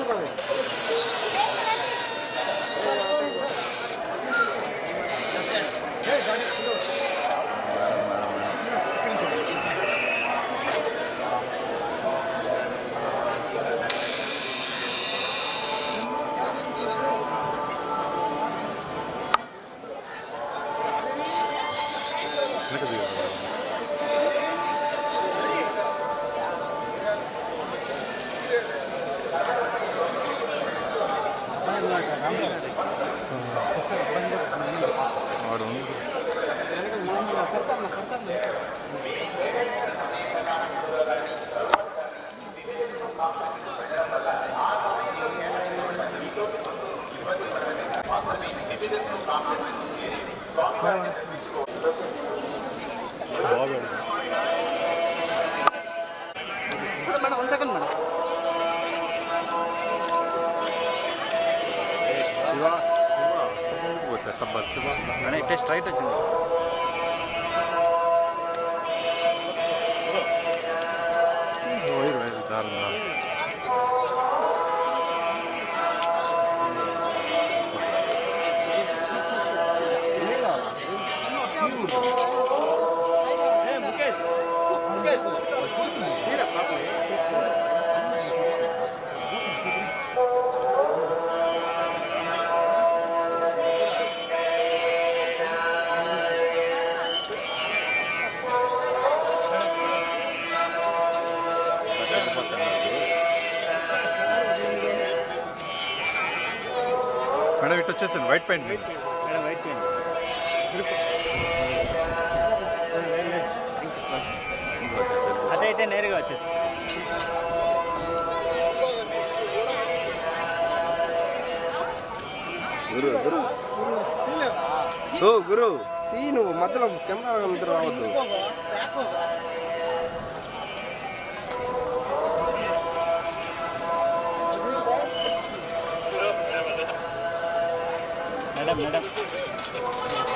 వాడు బాగా madam one second madam Shiva పోతే బస్సు మేడం ఇట్టే స్ట్రైట్ వచ్చింది వైర్ వైర్ దారుణం మేడం ఇటు వచ్చేసింది white paint madam white paint అదే అయితే నేరుగా వచ్చేసి గురు గురు ఓ గురు తీ నువ్వు మధ్యలో కెమెరా ముందు రావద్దు మేడం మేడం